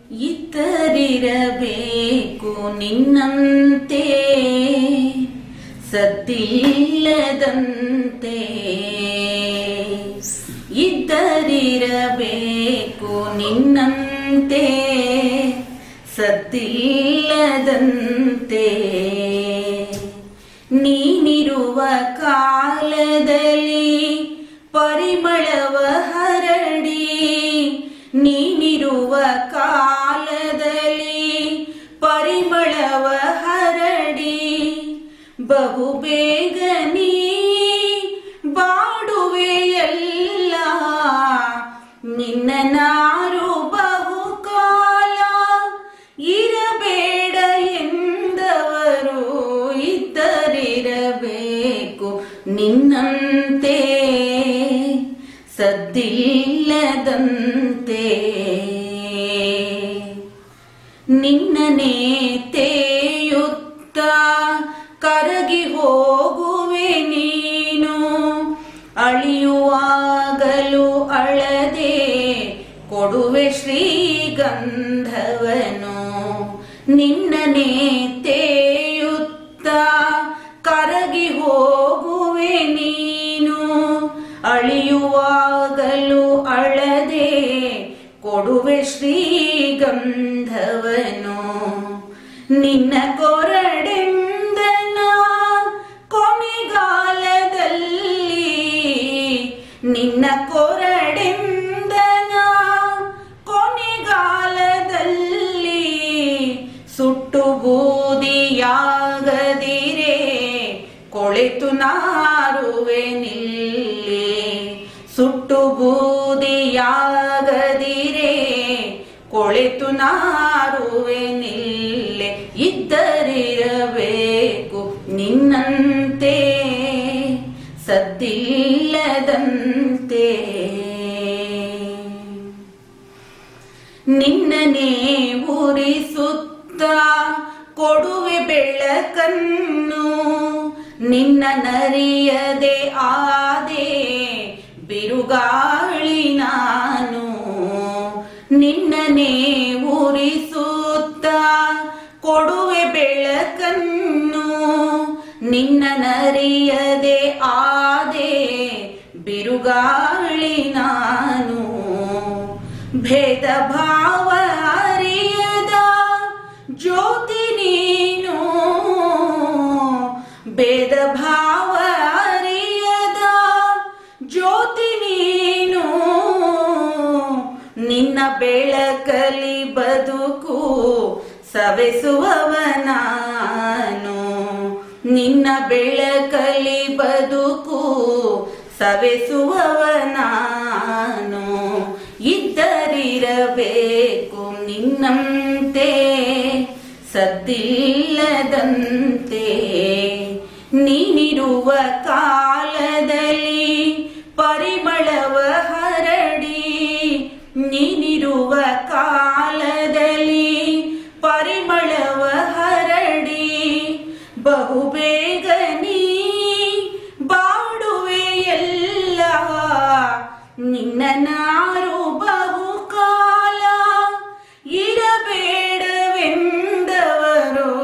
ಇದ್ದರಿರಬೇಕು ನಿನ್ನಂತೆ ಸದ್ದಿಲ್ಲದಂತೆ ಇದ್ದರಿರಬೇಕು ನಿನ್ನಂತೆ ಸದ್ದಿಲ್ಲದಂತೆ ನೀನಿರುವ ಕಾಲದಲ್ಲಿ ಪರಿಮಳವ ಹರಡಿ ನೀನಿರುವ ಕಾಲದಲ್ಲಿ ಪರಿಮಳವ ಹರಡಿ ಬಹು ಬೇಗನೆ ಬಾಡುವೆಯಲ್ಲ ನಿನ್ನ ನಾರು ಬಹುಕಾಲ ಇರಬೇಡ ಎಂದವರು ಇದ್ದರಿರಬೇಕು ನಿನ್ನಂತೆ ಸದ್ದಿಲ್ಲದಂತೆ ನಿನ್ನನೇ ತೇಯುತ್ತ ಕರಗಿ ಹೋಗುವೆ ನೀನು ಅಳಿಯುವಾಗಲು ಅಳದೆ ಕೊಡುವೆ ಶ್ರೀಗಂಧವನು ನಿನ್ನನೇ ತೇಯುತ್ತ ಕರಗಿ ಹೋಗುವೆ ನೀನು ಅಳಿಯುವಾಗಲು ಅಳದೆ ಕೊಡುವೆ ಶ್ರೀಗಂಧವನು ನಿನ್ನ ಕೊರಡೆಂದನ ಕೊನೆಗಾಲದಲ್ಲಿ ನಿನ್ನ ಕೊರಡೆಂದನ ಕೊನೆಗಾಲದಲ್ಲಿ ಸುಟ್ಟು ಬೂದಿಯಾಗದಿರೆ ಕೊಳೆತು ನಾರುವೆ ನಿಲ್ಲಿ ಸುಟ್ಟು ಬೂದಿಯಾಗದಿರೆ ಕೊಳೆತು ನಾರುವೆ ನಿಲ್ಲೆ ಇದ್ದರಿರಬೇಕು ನಿನ್ನಂತೆ ಸದ್ದಿಲ್ಲದಂತೆ ನಿನ್ನನೇ ಉರಿಸುತ್ತ ಕೊಡುವೆ ಬೆಳಕನ್ನು ನಿನ್ನ ನರಿಯದೆ ಆದೆ ಬಿರುಗಾಳಿ ನಾನು ನಿನ್ನನೇ ಉರಿಸುತ್ತ ಕೊಡುವೆ ಬೆಳಕನ್ನು ನಿನ್ನ ನರಿಯದೆ ಆದೆ ಬಿರುಗಾಳಿ ನಾನು ಭೇದ ಭಾವ ಅರಿಯದ ಜ್ಯೋತಿ ನೀನು ಭೇದ ಭಾವ ಅರಿಯದ ಜ್ಯೋತಿ ನೀನು ನಿನ್ನ ಬೆಳಕಲಿ ಬದುಕು ಸವೆಸುವವ ನಾನು ನಿನ್ನ ಬೆಳಕಲಿ ಬದುಕು ಸವೆಸುವವ ನಾನು ಇದ್ದರಿರಬೇಕು ನಿನ್ನಂತೆ ಸದ್ದಿಲ್ಲದಂತೆ ನೀನಿರುವ ಕಾಲದಲ್ಲಿ ಪರಿಮಳವ ಹರಡಿ ನೀನಿರುವ ಕಾಲದಲ್ಲಿ ಪರಿಮಳವ ಹರಡಿ ಬಹು ಬೇಗನೆ ಬಾಡುವೆಯಲ್ಲ ನಿನ್ನ ನಾರು ಬಹುಕಾಲ ಇರಬೇಡವೆಂದವರು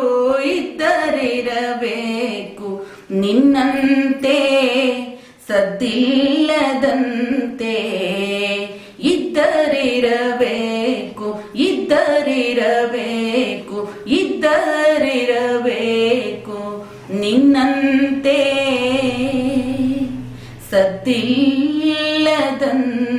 ಇದ್ದರಿರಬೇಕು ನಿನ್ನಂತೆ ಸದ್ದಿಲ್ಲದಂತೆ ಇದ್ದರಿರಬೇಕು ಇದ್ದರಿರಬೇಕು ಇದ್ದರಿರಬೇಕು ನಿನ್ನಂತೆ ಸದ್ದಿಲ್ಲದಂತೆ